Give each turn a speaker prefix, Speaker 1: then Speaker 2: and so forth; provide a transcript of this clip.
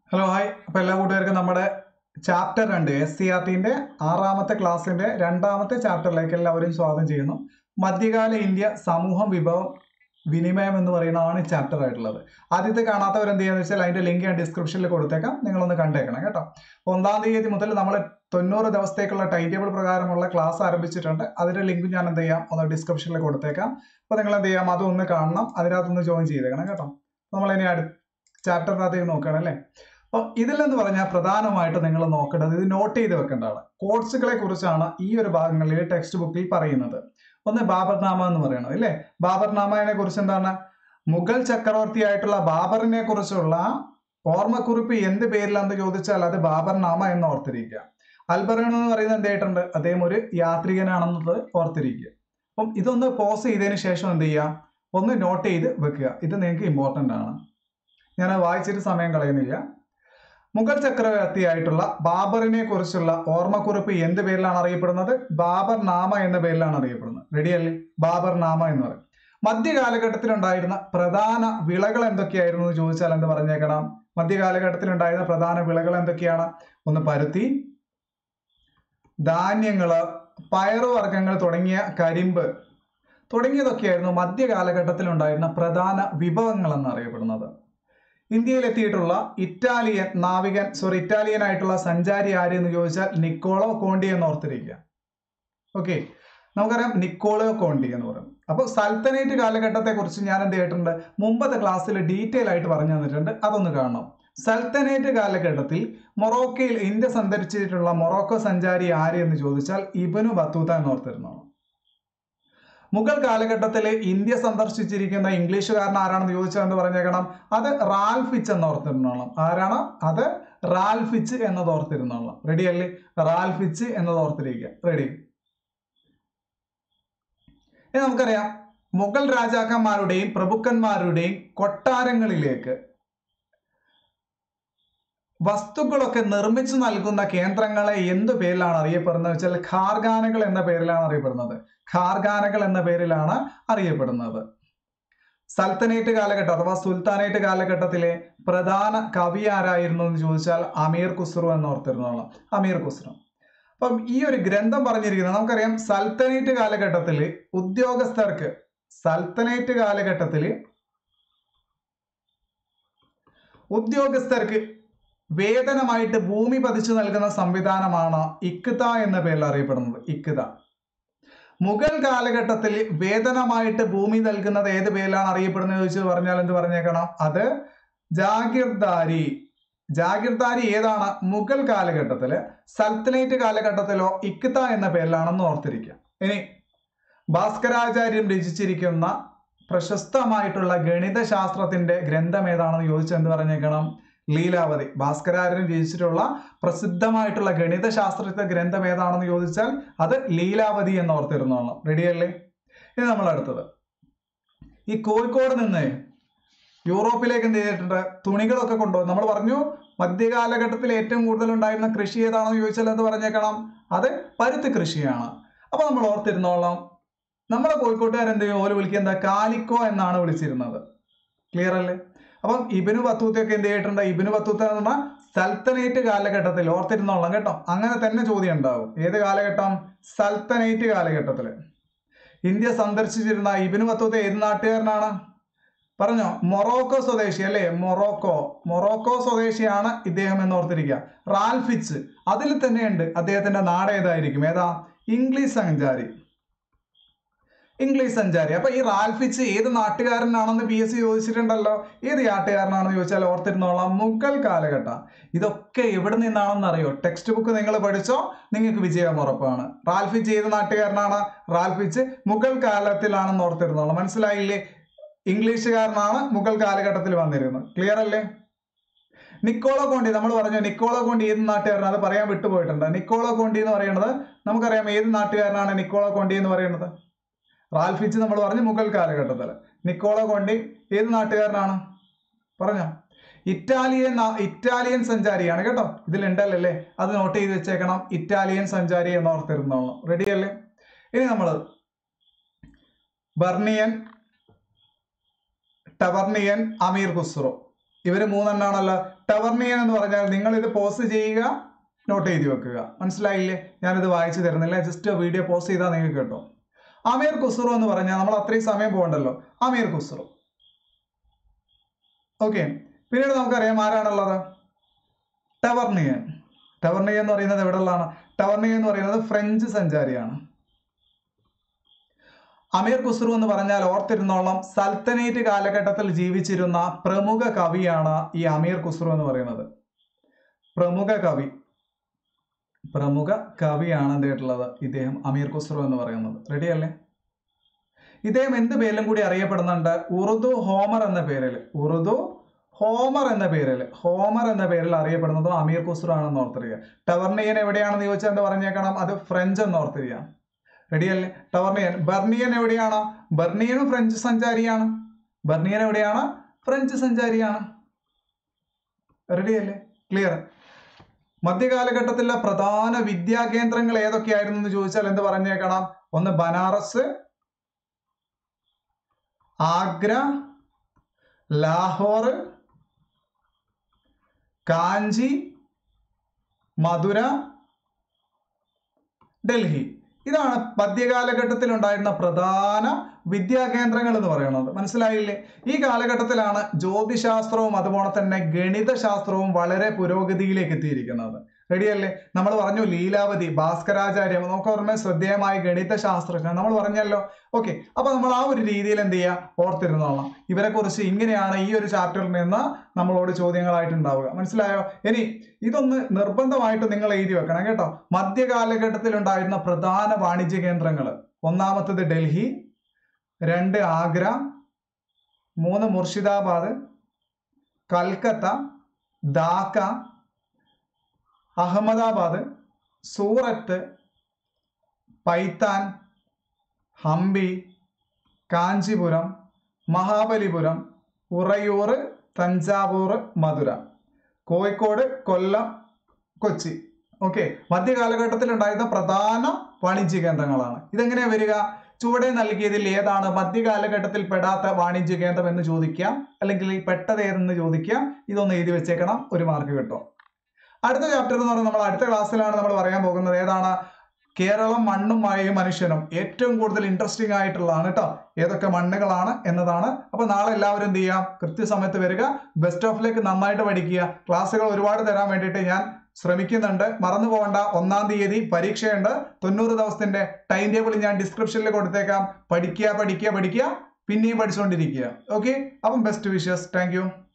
Speaker 1: hello hi അപ്പോൾ എല്ലാ കൂട്ടുകാർക്കും നമ്മുടെ ചാപ്റ്റർ രണ്ട് എസ് സി ആർ ടിന്റെ ആറാമത്തെ ക്ലാസ്സിന്റെ രണ്ടാമത്തെ ചാപ്റ്ററിലേക്ക് എല്ലാവരും സ്വാഗതം ചെയ്യുന്നു മധ്യകാല ഇന്ത്യ സമൂഹം വിഭവം വിനിമയം എന്ന് പറയുന്നതാണ് ഈ ചാപ്റ്റർ ആയിട്ടുള്ളത് ആദ്യത്തെ കാണാത്തവർ എന്ത് ചെയ്യാന്ന് വെച്ചാൽ അതിന്റെ ലിങ്ക് ഞാൻ ഡിസ്ക്രിപ്ഷനിൽ കൊടുത്തേക്കാം നിങ്ങളൊന്ന് കണ്ടേക്കണം കേട്ടോ അപ്പോൾ ഒന്നാം തീയതി മുതൽ നമ്മൾ തൊണ്ണൂറ് ദിവസത്തേക്കുള്ള ടൈം ടേബിൾ പ്രകാരമുള്ള ക്ലാസ് ആരംഭിച്ചിട്ടുണ്ട് അതിന്റെ ലിങ്ക് ഞാൻ എന്ത് ചെയ്യാം ഒന്ന് ഡിസ്ക്രിപ്ഷനിൽ കൊടുത്തേക്കാം അപ്പോൾ നിങ്ങൾ എന്ത് ചെയ്യാം അതും ഒന്ന് കാണണം അതിനകത്തൊന്ന് ജോയിൻ ചെയ്തേക്കണം കേട്ടോ നമ്മൾ ഇനി അടുത്ത ചാപ്റ്ററിനകത്തേക്ക് നോക്കണം അല്ലേ അപ്പോൾ ഇതിലെന്ന് പറഞ്ഞാൽ പ്രധാനമായിട്ട് നിങ്ങൾ നോക്കേണ്ടത് ഇത് നോട്ട് ചെയ്ത് വെക്കേണ്ടതാണ് കോഴ്സുകളെ കുറിച്ചാണ് ഈ ഒരു ഭാഗങ്ങളിൽ ടെക്സ്റ്റ് ബുക്കിൽ പറയുന്നത് ഒന്ന് ബാബർനാമ എന്ന് പറയുന്നത് അല്ലേ ബാബർനാമയെ കുറിച്ച് എന്താണ് മുഗൾ ചക്രവർത്തിയായിട്ടുള്ള ബാബറിനെ കുറിച്ചുള്ള ഓർമ്മക്കുറിപ്പ് എന്ത് പേരിലാണെന്ന് ചോദിച്ചാൽ അത് ബാബർനാമ എന്ന് ഓർത്തിരിക്കുക അൽബറൺ എന്ന് പറയുന്നത് എന്തായിട്ടുണ്ട് അദ്ദേഹം ഒരു യാത്രികനാണെന്നത് ഓർത്തിരിക്കുക അപ്പം ഇതൊന്ന് പോസ് ചെയ്തതിന് ശേഷം എന്ത് ചെയ്യുക ഒന്ന് നോട്ട് ചെയ്ത് വെക്കുക ഇത് നിങ്ങൾക്ക് ഇമ്പോർട്ടൻ്റ് ആണ് ഞാൻ വായിച്ചിട്ട് സമയം കളയുന്നില്ല മുഗൾ ചക്രവർത്തിയായിട്ടുള്ള ബാബറിനെ കുറിച്ചുള്ള ഓർമ്മക്കുറിപ്പ് എന്ത് പേരിലാണ് അറിയപ്പെടുന്നത് ബാബർ നാമ എന്ന പേരിലാണ് അറിയപ്പെടുന്നത് റെഡിയല്ലേ ബാബർ നാമ എന്ന് പറയും മധ്യകാലഘട്ടത്തിലുണ്ടായിരുന്ന പ്രധാന വിളകൾ എന്തൊക്കെയായിരുന്നു എന്ന് ചോദിച്ചാൽ എന്ത് പറഞ്ഞേക്കണം മധ്യകാലഘട്ടത്തിലുണ്ടായിരുന്ന പ്രധാന വിളകൾ എന്തൊക്കെയാണ് ഒന്ന് പരുത്തി ധാന്യങ്ങള് പയറുവർഗ്ഗങ്ങൾ തുടങ്ങിയ കരിമ്പ് തുടങ്ങിയതൊക്കെയായിരുന്നു മധ്യകാലഘട്ടത്തിൽ ഉണ്ടായിരുന്ന പ്രധാന വിഭവങ്ങൾ എന്നറിയപ്പെടുന്നത് ഇന്ത്യയിലെത്തിയിട്ടുള്ള ഇറ്റാലിയൻ നാവികൻ സോറി ഇറ്റാലിയൻ ആയിട്ടുള്ള സഞ്ചാരി ആര് എന്ന് ചോദിച്ചാൽ നിക്കോളോ കോണ്ടി എന്ന് ഓർത്തിരിക്കുക ഓക്കെ നമുക്കറിയാം നിക്കോളോ കോണ്ടി എന്ന് പറയും അപ്പോൾ സൽത്തനേറ്റ് കാലഘട്ടത്തെ കുറിച്ച് ഞാൻ എന്ത് ചെയ്തിട്ടുണ്ട് മുമ്പത്തെ ക്ലാസ്സിൽ ഡീറ്റെയിൽ ആയിട്ട് പറഞ്ഞു തന്നിട്ടുണ്ട് അതൊന്ന് കാണണം സൽത്തനേറ്റ് കാലഘട്ടത്തിൽ മൊറോക്കയിൽ ഇന്ത്യ സന്ദർശിച്ചിട്ടുള്ള മൊറോക്കോ സഞ്ചാരി ആര് എന്ന് ചോദിച്ചാൽ ഇബനു ബത്തൂത്ത എന്ന് ഓർത്തിരുന്നോണം മുഗൾ കാലഘട്ടത്തിൽ ഇന്ത്യ സന്ദർശിച്ചിരിക്കുന്ന ഇംഗ്ലീഷുകാരൻ ആരാണെന്ന് ചോദിച്ചാൽ എന്ന് പറഞ്ഞേക്കണം അത് റാൽഫിച്ച് എന്ന് ഓർത്തിരുന്നോളാം ആരാണ് അത് റാൽഫിച്ച് എന്നത് ഓർത്തിരുന്നോളാം റെഡി അല്ലേ റാൽഫിച്ച് എന്നത് ഓർത്തിരിക്കുക റെഡി ഇനി നമുക്കറിയാം മുഗൾ രാജാക്കന്മാരുടെയും പ്രഭുക്കന്മാരുടെയും കൊട്ടാരങ്ങളിലേക്ക് വസ്തുക്കളൊക്കെ നിർമ്മിച്ചു നൽകുന്ന കേന്ദ്രങ്ങളെ എന്ത് പേരിലാണ് അറിയപ്പെടുന്നത് വെച്ചാൽ ഖാർഖാനകൾ എന്ന പേരിലാണ് അറിയപ്പെടുന്നത് ഖാർഖാനകൾ എന്ന പേരിലാണ് അറിയപ്പെടുന്നത് സൽത്തനേറ്റ് കാലഘട്ടം അഥവാ സുൽത്താനേറ്റ് കാലഘട്ടത്തിലെ പ്രധാന കവി ആരായിരുന്നു എന്ന് ചോദിച്ചാൽ അമീർ ഖുസ്രു എന്ന് ഓർത്തിരുന്നോളാം അമീർ ഖുസ്രു അപ്പം ഈ ഒരു ഗ്രന്ഥം പറഞ്ഞിരിക്കുന്നത് നമുക്കറിയാം സൽത്തനേറ്റ് കാലഘട്ടത്തിൽ ഉദ്യോഗസ്ഥർക്ക് സൽത്തനേറ്റ് കാലഘട്ടത്തിൽ ഉദ്യോഗസ്ഥർക്ക് വേതനമായിട്ട് ഭൂമി പതിച്ചു നൽകുന്ന സംവിധാനമാണ് ഇക്ത എന്ന പേരിൽ അറിയപ്പെടുന്നത് ഇക്ത മുഗൾ കാലഘട്ടത്തിൽ വേതനമായിട്ട് ഭൂമി നൽകുന്നത് ഏത് പേരിലാണ് അറിയപ്പെടുന്നത് ചോദിച്ചു പറഞ്ഞാൽ എന്ത് പറഞ്ഞേക്കണം അത് ജാഗിർദാരി ജാഗിർദാരി ഏതാണ് മുഗൾ കാലഘട്ടത്തില് സൽത്തനേറ്റ് കാലഘട്ടത്തിലോ ഇക്ത എന്ന പേരിലാണെന്ന് ഓർത്തിരിക്കുക ഇനി ഭാസ്കരാചാര്യം രചിച്ചിരിക്കുന്ന പ്രശസ്തമായിട്ടുള്ള ഗണിതശാസ്ത്രത്തിന്റെ ഗ്രന്ഥം ഏതാണെന്ന് ചോദിച്ചാൽ എന്ത് പറഞ്ഞേക്കണം ലീലാവതി ഭാസ്കരാചാര്യൻ രചിച്ചിട്ടുള്ള പ്രസിദ്ധമായിട്ടുള്ള ഗണിതശാസ്ത്രത്തെ ഗ്രന്ഥം ഏതാണെന്ന് ചോദിച്ചാൽ അത് ലീലാവതി എന്ന് ഓർത്തിരുന്നോളാം റെഡിയല്ലേ ഇനി നമ്മൾ അടുത്തത് ഈ കോഴിക്കോട് നിന്ന് യൂറോപ്പിലേക്ക് എന്ത് ചെയ്തിട്ടുണ്ട് തുണികളൊക്കെ കൊണ്ടുപോകും നമ്മൾ പറഞ്ഞു മധ്യകാലഘട്ടത്തിൽ ഏറ്റവും കൂടുതൽ ഉണ്ടായിരുന്ന കൃഷി ഏതാണെന്ന് ചോദിച്ചാൽ എന്ത് പറഞ്ഞേക്കണം അത് പരുത്തി കൃഷിയാണ് അപ്പൊ നമ്മൾ ഓർത്തിരുന്നോളാം നമ്മളെ കോഴിക്കോട്ടുകാർ എന്ത് ചെയ്യും ഓല് വിളിക്കുക എന്താ കാലിക്കോ എന്നാണ് വിളിച്ചിരുന്നത് ക്ലിയർ അല്ലേ അപ്പം ഇബിനു ബത്തൂത്തൊക്കെ എന്ത് ചെയ്തിട്ടുണ്ട് ഇബിനു ബത്തൂത്ത എന്ന് പറഞ്ഞാൽ സൽത്തനേറ്റ് കാലഘട്ടത്തിൽ ഓർത്തിരുന്നോളാം കേട്ടോ അങ്ങനെ തന്നെ ചോദ്യം ഉണ്ടാവും ഏത് കാലഘട്ടം സൽത്തനേറ്റ് കാലഘട്ടത്തിൽ ഇന്ത്യ സന്ദർശിച്ചിരുന്ന ഇബിനു ബത്തൂത്ത ഏത് നാട്ടുകാരനാണ് പറഞ്ഞോ മൊറോക്കോ സ്വദേശി അല്ലേ മൊറോക്കോ മൊറോക്കോ സ്വദേശിയാണ് ഇദ്ദേഹം എന്ന് ഓർത്തിരിക്കുക റാൽഫിച്ച് അതിൽ തന്നെയുണ്ട് അദ്ദേഹത്തിന്റെ നാട് ഏതായിരിക്കും ഏതാ ഇംഗ്ലീഷ് സഞ്ചാരി ഇംഗ്ലീഷ് സഞ്ചാരി അപ്പൊ ഈ റാൽഫിച്ച് ഏത് നാട്ടുകാരനാണെന്ന് പി എസ് സി ചോദിച്ചിട്ടുണ്ടല്ലോ ഏത് നാട്ടുകാരനാണെന്ന് ചോദിച്ചാൽ ഓർത്തിരുന്നോളാം മുഗൾ കാലഘട്ടം ഇതൊക്കെ എവിടെ നിന്നാണെന്ന് അറിയോ ടെക്സ്റ്റ് ബുക്ക് നിങ്ങൾ പഠിച്ചോ നിങ്ങൾക്ക് വിജയം ഉറപ്പാണ് റാൽഫിച്ച് ഏത് നാട്ടുകാരനാണ് റാൽഫിച്ച് മുഗൾ കാലത്തിലാണെന്ന് ഓർത്തിരുന്നോളാം മനസ്സിലായില്ലേ ഇംഗ്ലീഷുകാരനാണ് മുഗൾ കാലഘട്ടത്തിൽ വന്നിരുന്നത് ക്ലിയർ അല്ലേ നിക്കോളോ കോണ്ടി നമ്മൾ പറഞ്ഞു നിക്കോളോ കോണ്ടി ഏത് നാട്ടുകാരനാണ് അത് പറയാൻ വിട്ടുപോയിട്ടുണ്ട് നിക്കോളോ കോണ്ടി എന്ന് പറയുന്നത് നമുക്കറിയാം ഏത് നാട്ടുകാരനാണ് നിക്കോളോ കോണ്ടി എന്ന് പറയുന്നത് റാൽഫിച്ച് നമ്മൾ പറഞ്ഞു മുഗൾ കാലഘട്ടത്തിൽ നിക്കോളോ കോണ്ടി ഏത് നാട്ടുകാരനാണ് പറഞ്ഞോ ഇറ്റാലിയൻ ഇറ്റാലിയൻ സഞ്ചാരിയാണ് കേട്ടോ ഇതിൽ ഉണ്ടല്ലേ അത് നോട്ട് ചെയ്ത് വെച്ചേക്കണം ഇറ്റാലിയൻ സഞ്ചാരി എന്ന് ഓർത്തിരുന്നോളാം റെഡി അല്ലേ ഇനി നമ്മൾ ബർണിയൻ ടവർണിയൻ അമീർ ഖുസ്രോ ഇവർ മൂന്നെണ്ണാണല്ലോ ടവർണിയൻ എന്ന് പറഞ്ഞാൽ നിങ്ങൾ ഇത് പോസ്റ്റ് ചെയ്യുക നോട്ട് എഴുതി വെക്കുക മനസ്സിലായില്ലേ ഞാനിത് വായിച്ചു തരുന്നില്ല ജസ്റ്റ് വീഡിയോ പോസ്റ്റ് ചെയ്താൽ നിങ്ങൾക്ക് കേട്ടോ അമീർ ഖുസ്രു എന്ന് പറഞ്ഞാൽ നമ്മൾ അത്രയും സമയം പോകണ്ടല്ലോ അമീർ ഖുസ്രു ഓക്കെ പിന്നീട് നമുക്കറിയാം ആരാണുള്ളത് ടവർണിയൻ ടവർണിയൻ എന്ന് പറയുന്നത് എവിടെയുള്ളതാണ് ടവർണിയൻ എന്ന് പറയുന്നത് ഫ്രഞ്ച് സഞ്ചാരിയാണ് അമീർ ഖുസ്രു എന്ന് പറഞ്ഞാൽ ഓർത്തിരുന്നോളം സൽത്തനേറ്റ് കാലഘട്ടത്തിൽ ജീവിച്ചിരുന്ന പ്രമുഖ കവിയാണ് ഈ അമീർ ഖുസ്രു എന്ന് പറയുന്നത് പ്രമുഖ കവി പ്രമുഖ കവിയാണ് എന്തായിട്ടുള്ളത് ഇദ്ദേഹം അമീർ ഖുസ്രു എന്ന് പറയുന്നത് റെഡി അല്ലേ ഇദ്ദേഹം എന്ത് പേരിലും കൂടി അറിയപ്പെടുന്നുണ്ട് ഉറുദു ഹോമർ എന്ന പേരിൽ ഉറുദു ഹോമർ എന്ന പേരിൽ ഹോമർ എന്ന പേരിൽ അറിയപ്പെടുന്നതും അമീർ ഖുസ്രു ആണെന്ന് ഓർത്തിരിക്കുക ടവർണിയൻ എവിടെയാണെന്ന് ചോദിച്ചാൽ എന്താ പറഞ്ഞേക്കണം അത് ഫ്രഞ്ച് എന്ന് ഓർത്തിരിക്കുക റെഡിയല്ലേ ടവർണിയൻ ബെർണിയൻ എവിടെയാണ് ബെർണിയനും ഫ്രഞ്ച് സഞ്ചാരിയാണ് ബെർണിയൻ എവിടെയാണ് ഫ്രഞ്ച് സഞ്ചാരിയാണ് റെഡിയല്ലേ ക്ലിയർ മധ്യകാലഘട്ടത്തിലെ പ്രധാന വിദ്യാകേന്ദ്രങ്ങൾ ഏതൊക്കെയായിരുന്നു എന്ന് ചോദിച്ചാൽ എന്ത് പറഞ്ഞേക്കണം ഒന്ന് ബനാറസ് ആഗ്ര ലാഹോർ കാഞ്ചി മധുര ഡൽഹി ഇതാണ് മധ്യകാലഘട്ടത്തിൽ ഉണ്ടായിരുന്ന പ്രധാന വിദ്യാകേന്ദ്രങ്ങൾ എന്ന് പറയുന്നത് മനസ്സിലായില്ലേ ഈ കാലഘട്ടത്തിലാണ് ജ്യോതിശാസ്ത്രവും അതുപോലെ തന്നെ ഗണിതശാസ്ത്രവും വളരെ പുരോഗതിയിലേക്ക് എത്തിയിരിക്കുന്നത് റെഡിയല്ലേ നമ്മൾ പറഞ്ഞു ലീലാവതി ഭാസ്കരാചാര്യം നമുക്ക് ഓർമ്മ ശ്രദ്ധേയമായ ഗണിതശാസ്ത്രജ്ഞൻ നമ്മൾ പറഞ്ഞല്ലോ ഓക്കെ അപ്പൊ നമ്മൾ ആ ഒരു രീതിയിൽ എന്ത് ചെയ്യുക ഓർത്തിരുന്നോളാം ഇവരെ കുറിച്ച് ഇങ്ങനെയാണ് ഈ ഒരു ചാപ്റ്ററിൽ നിന്ന് നമ്മളോട് ചോദ്യങ്ങളായിട്ട് ഉണ്ടാവുക മനസ്സിലായോ ഇനി ഇതൊന്ന് നിർബന്ധമായിട്ട് നിങ്ങൾ എഴുതി വെക്കണം കേട്ടോ മധ്യകാലഘട്ടത്തിൽ ഉണ്ടായിരുന്ന പ്രധാന വാണിജ്യ കേന്ദ്രങ്ങൾ ഒന്നാമത്തത് ഡൽഹി രണ്ട് ആഗ്ര മൂന്ന് മുർഷിദാബാദ് കൽക്കത്ത ധാക്ക അഹമ്മദാബാദ് സൂറത്ത് പൈത്താൻ ഹംപി കാഞ്ചിപുരം മഹാബലിപുരം ഉറയൂർ തഞ്ചാവൂർ മധുര കോഴിക്കോട് കൊല്ലം കൊച്ചി ഓക്കെ മധ്യകാലഘട്ടത്തിൽ ഉണ്ടായിരുന്ന പ്രധാന വാണിജ്യ കേന്ദ്രങ്ങളാണ് ഇതെങ്ങനെയാ വരിക ചുവടെ നൽകിയതിൽ ഏതാണ് മധ്യകാലഘട്ടത്തിൽ പെടാത്ത വാണിജ്യ കേന്ദ്രം എന്ന് ചോദിക്കാം അല്ലെങ്കിൽ ഈ പെട്ടത് ഏതെന്ന് ചോദിക്കാം ഇതൊന്ന് എഴുതി വെച്ചേക്കണം ഒരു മാർക്ക് കിട്ടും അടുത്ത ചാപ്റ്റർ എന്ന് പറയുന്നത് നമ്മൾ അടുത്ത ക്ലാസ്സിലാണ് നമ്മൾ പറയാൻ പോകുന്നത് ഏതാണ് കേരളം മണ്ണും മഴയും മനുഷ്യനും ഏറ്റവും കൂടുതൽ ഇൻട്രസ്റ്റിംഗ് ആയിട്ടുള്ളതാണ് കേട്ടോ ഏതൊക്കെ മണ്ണുകളാണ് എന്നതാണ് അപ്പൊ നാളെ എല്ലാവരും എന്ത് ചെയ്യാം കൃത്യസമയത്ത് വരിക ബെസ്റ്റ് ഓഫിലേക്ക് നന്നായിട്ട് പഠിക്കുക ക്ലാസ്സുകൾ ഒരുപാട് തരാൻ വേണ്ടിയിട്ട് ഞാൻ ശ്രമിക്കുന്നുണ്ട് മറന്നു പോകണ്ട ഒന്നാം തീയതി പരീക്ഷയുണ്ട് തൊണ്ണൂറ് ദിവസത്തിന്റെ ടൈം ടേബിൾ ഞാൻ ഡിസ്ക്രിപ്ഷനിൽ കൊടുത്തേക്കാം പഠിക്കുക പഠിക്കുക പഠിക്കുക പിന്നെയും പഠിച്ചുകൊണ്ടിരിക്കുക ഓക്കെ അപ്പം ബെസ്റ്റ് വിഷസ് താങ്ക്